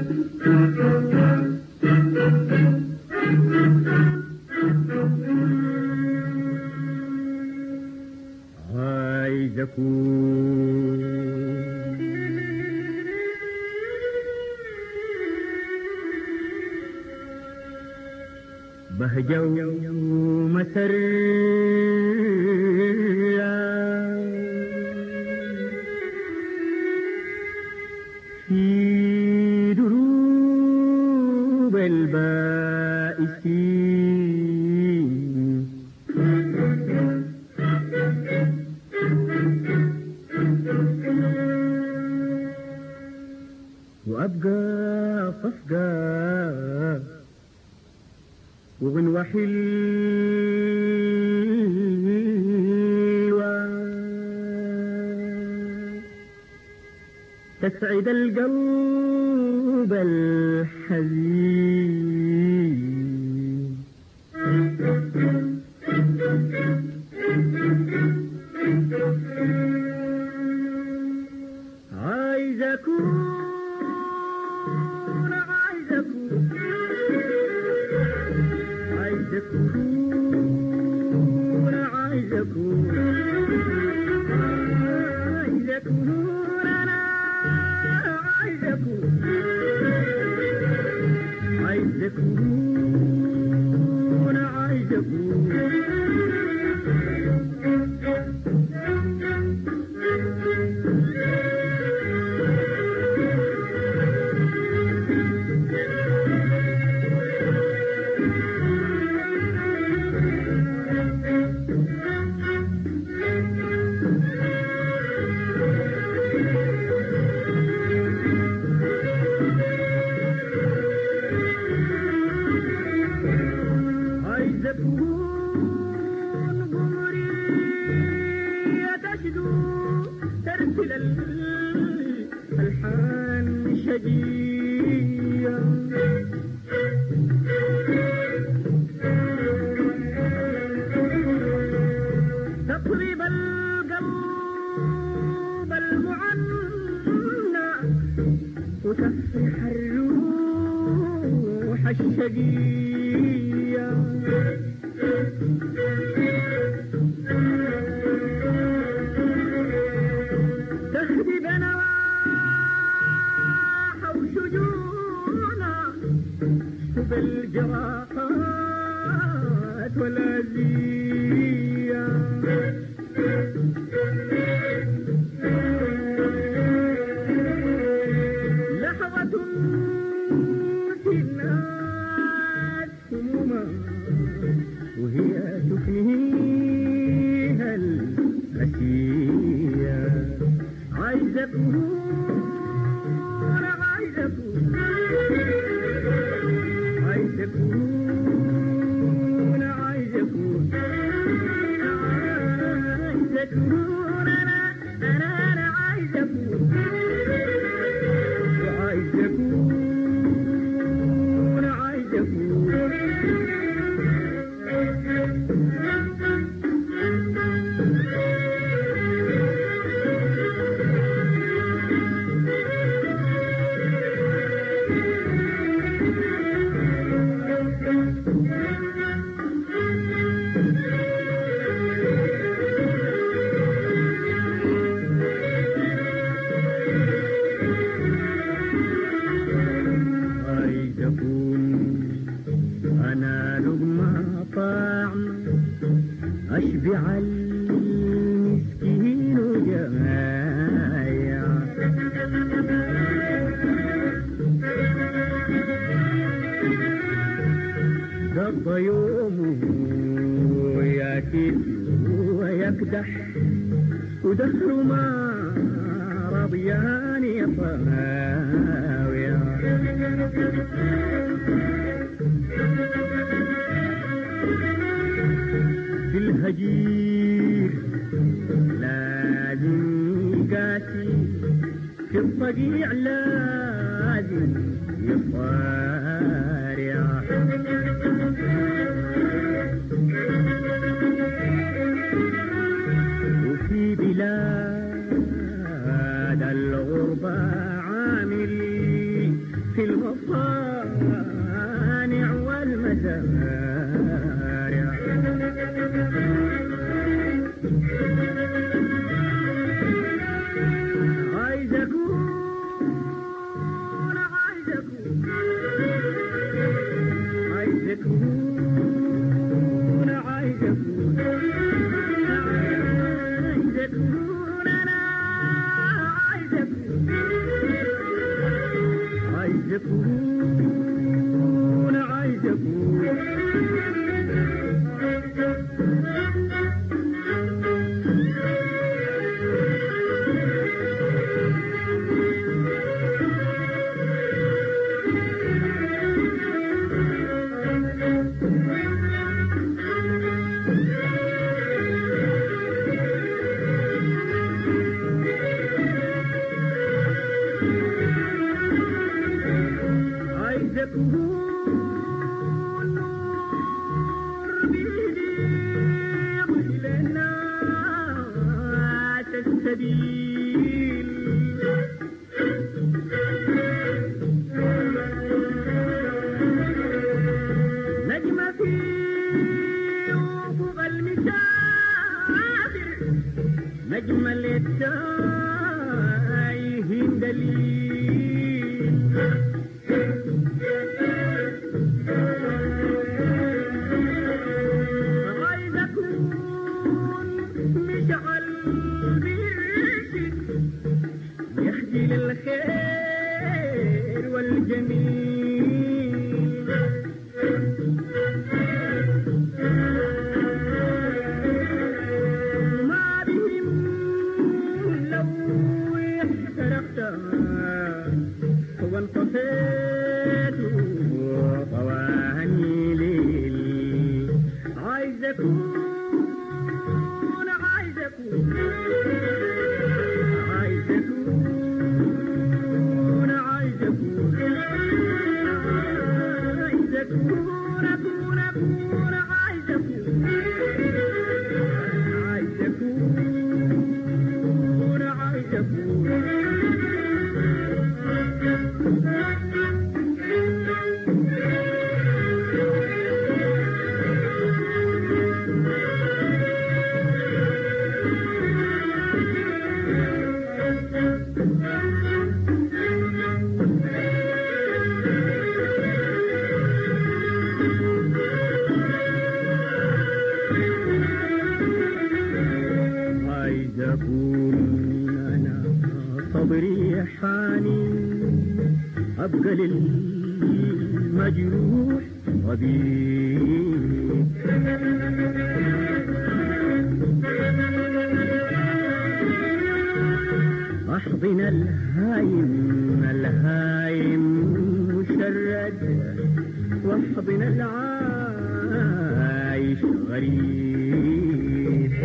عايز اكون بهجة ومسرة في دروب البائسين وأبقى صفقة وغنوة حلوة تسعد القلب الحزين عايز أكون عايز أكون عايز أكون عايز أكون عايز أكون أنا عايز أكون عايز أكون عايز أكون عايز اكون قمري تشدو ترسل الالحان شجيه تطرب القلب المعنى وتفرح الروح الشقيه تهدي بنواح وشجونا بالجراحات والأذية لحظة في الناس هموما وهي تفنيها الأسية عايز أكون عايز أكون عايز أكون عايز أكون عايز أكون أنا أنا أنا عايز أكون عايز أكون عايز أكون عايز أكون أنا لقمة طعم أشبع المسكين وجمايع قضى يومه وياكل ويكدح ودخل ما رضيان يطاويا في الهجير لازم قاسي في الضجيع لازم يصارع وفي بلاد الغربة عامل في الغربة عايز اكون عايز اكون عايز اكون نور بيضيء للناس السبيل نجمة في أفق المسافر نجمة للتايهين دليل عايز اكون مشعل بيشك يهدي للخير والجميل ما بهم لو احترقت وانطفيت طواني ليل عايز اكون عايز اكون عايز اكون عايز اكون عايز اكون اكون اكون عايز اكون عايز اكون عايز اكون عايز اكون انا صبري حاني ابقى للمجروح طبيب احضن الهايم الهايم مشرد واحضن العايش غريب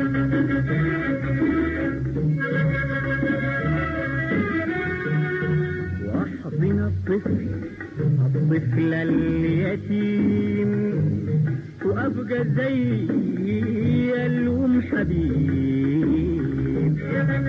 واحضن الطفل الطفل اليتيم وابقى زي الام حبيب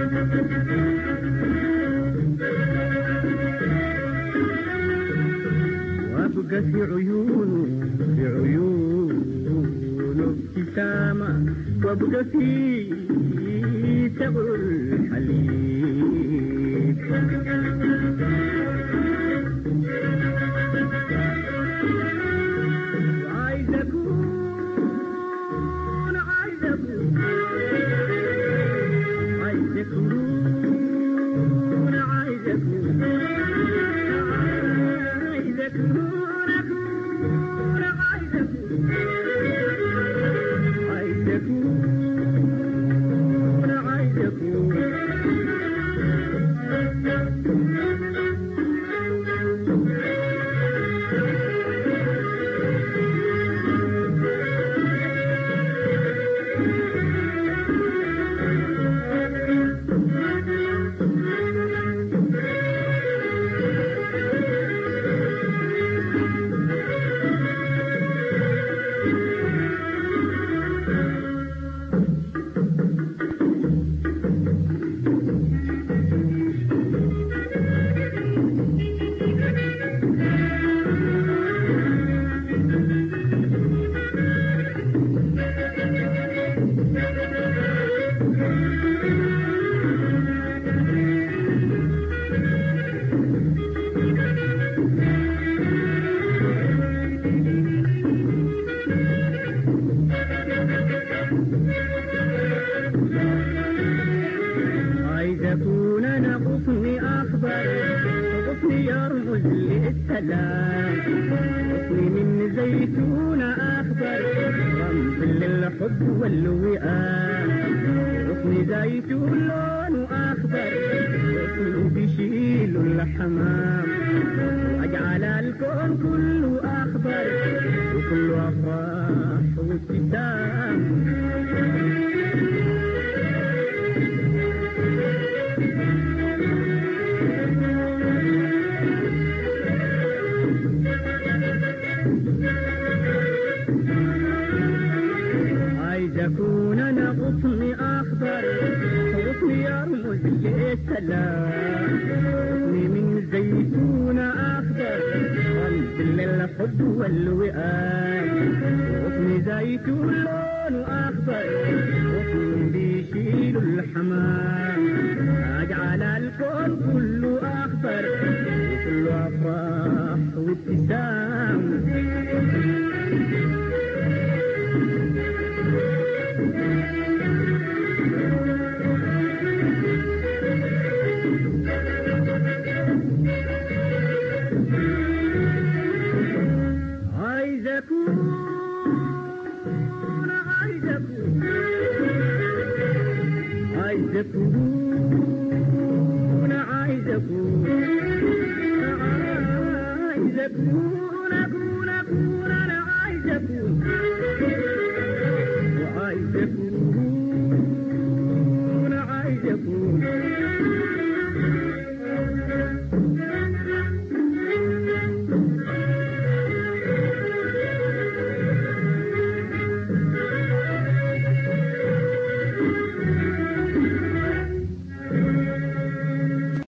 وابقى في عيونه في عيونه ابتسامة وابقى في تبع الحليب عايز اكون عايز اكون عايز اكون عايز اكون عايز اكون اكون عايز اكون عايز اكون عايز اكون يرمز للسلام غصني من زيتون أخضر رمز للحب والوئام غصني زيتون لونه أخضر غصنه بيشيل الحمام أجعل الكون كله أخضر وكله أفراح وابتسام عايز اكون انا غصني اخضر غصني يرمز للسلام غصني من زيتون اخضر رمز للحب والوئام غصني زيتون لونه اخضر غصن بيشيل الحمام اجعل الكون كله اخضر وكله افراح وابتسام عايز اكون عايز اكون عايز اكون عايز اكون عايز اكون اكون اكون انا عايز اكون وعايز اكون